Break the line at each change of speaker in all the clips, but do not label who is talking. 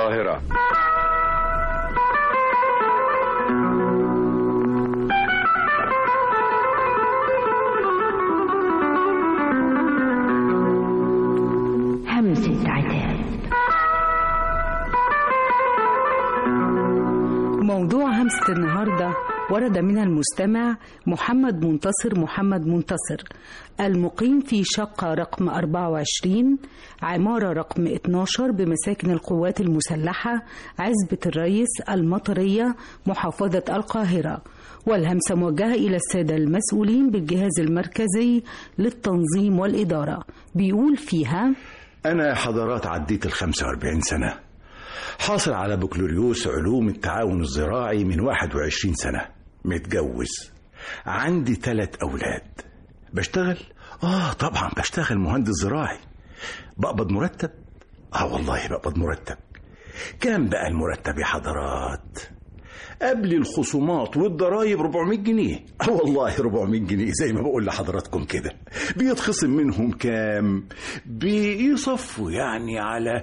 القاهرة
همسة عتاب
موضوع همسة النهاردة ورد من المستمع محمد منتصر محمد منتصر المقيم في شقة رقم 24 عمارة رقم 12 بمساكن القوات المسلحة عزبة الرئيس المطرية محافظة القاهرة والهمسة موجهة إلى السادة المسؤولين بالجهاز المركزي للتنظيم والإدارة بيقول فيها
أنا حضرات عديت ال 45 سنة حاصل على بكالوريوس علوم التعاون الزراعي من 21 سنة متجوز عندي ثلاث أولاد بشتغل؟ آه طبعا بشتغل مهندس زراعي بقبض مرتب؟ آه والله بقبض مرتب كام بقى المرتب يا حضرات؟ قبل الخصومات والضرايب 400 جنيه اه والله 400 جنيه زي ما بقول لحضراتكم كده بيتخصم منهم كام بيصفوا يعني على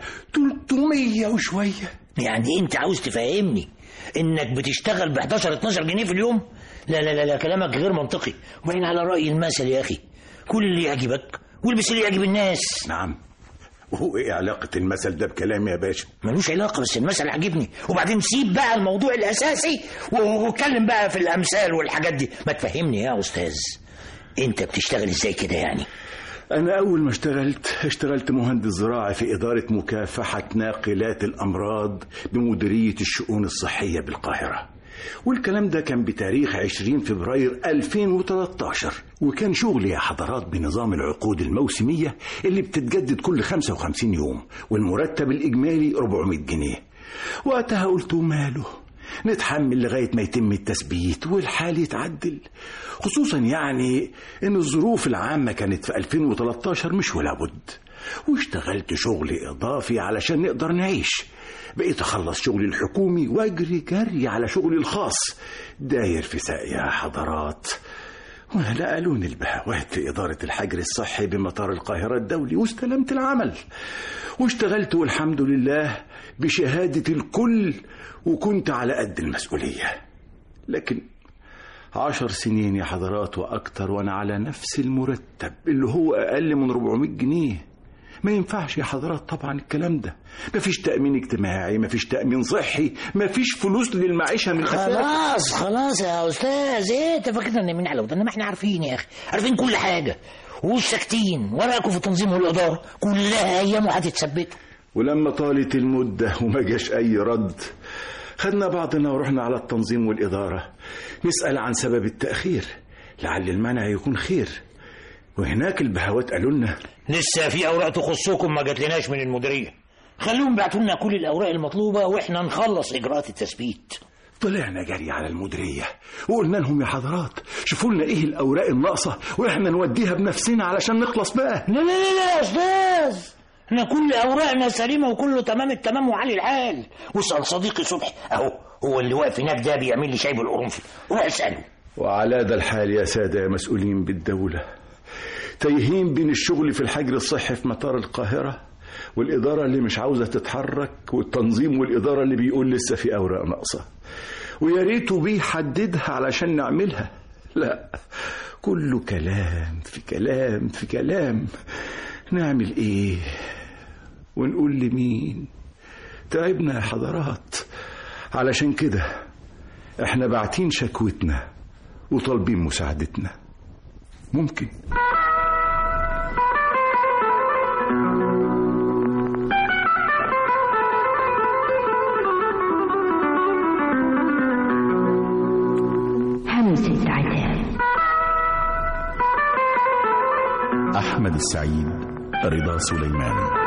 300 وشويه
يعني انت عاوز تفهمني انك بتشتغل ب 11 12 جنيه في اليوم لا لا لا, لا كلامك غير منطقي وبعدين على راي المثل يا اخي كل اللي يعجبك والبس اللي يعجب الناس
نعم وهو ايه علاقة المثل ده بكلامي يا باشا؟
ملوش علاقة بس المثل عجبني وبعدين سيب بقى الموضوع الأساسي و- واتكلم بقى في الأمثال والحاجات دي ما تفهمني يا أستاذ أنت بتشتغل إزاي كده يعني
أنا أول ما اشتغلت اشتغلت مهندس زراعي في إدارة مكافحة ناقلات الأمراض بمديرية الشؤون الصحية بالقاهرة والكلام ده كان بتاريخ 20 فبراير 2013 وكان شغلي يا حضرات بنظام العقود الموسمية اللي بتتجدد كل 55 يوم والمرتب الإجمالي 400 جنيه وقتها قلت ماله نتحمل لغاية ما يتم التثبيت والحال يتعدل خصوصا يعني ان الظروف العامة كانت في 2013 مش ولا بد واشتغلت شغل اضافي علشان نقدر نعيش بقيت اخلص شغلي الحكومي واجري جري على شغلي الخاص داير في ساقي يا حضرات ونقلوني البهوات في إدارة الحجر الصحي بمطار القاهرة الدولي واستلمت العمل واشتغلت والحمد لله بشهادة الكل وكنت على قد المسؤولية لكن عشر سنين يا حضرات وأكتر وأنا على نفس المرتب اللي هو أقل من 400 جنيه ما ينفعش يا حضرات طبعا الكلام ده مفيش تأمين اجتماعي مفيش تأمين صحي مفيش فلوس للمعيشة من الأساس
خلاص خلاص يا أستاذ إيه أنت فاكرنا إن مين على ودنا ما إحنا عارفين يا أخي عارفين كل حاجة ومش ساكتين وراكم في التنظيم والإدارة كلها أيام وهتتثبتوا
ولما طالت المدة وما جاش أي رد خدنا بعضنا ورحنا على التنظيم والإدارة نسأل عن سبب التأخير لعل المنع يكون خير وهناك البهوات قالوا لنا
لسه في أوراق تخصكم ما جاتلناش من المديرية خلوهم بعتوا لنا كل الأوراق المطلوبة وإحنا نخلص إجراءات التثبيت
طلعنا جري على المديرية وقلنا لهم يا حضرات شوفوا لنا ايه الأوراق الناقصة واحنا نوديها بنفسنا علشان نخلص بقى
لا لا لا لا يا أستاذ احنا كل أوراقنا سليمة وكله تمام التمام وعلي الحال واسأل صديقي صبحي أهو هو اللي واقف هناك ده بيعمل لي شاي بالقرنفل روح اسأله
وعلى ده الحال يا سادة يا مسؤولين بالدولة تايهين بين الشغل في الحجر الصحي في مطار القاهرة والإدارة اللي مش عاوزة تتحرك والتنظيم والإدارة اللي بيقول لسه في أوراق ناقصة ويا ريته بيحددها علشان نعملها لا كله كلام في كلام في كلام نعمل ايه ونقول لمين تعبنا يا حضرات علشان كده احنا باعتين شكوتنا وطالبين مساعدتنا ممكن
همسة عتاب
أحمد السعيد رضا سليمان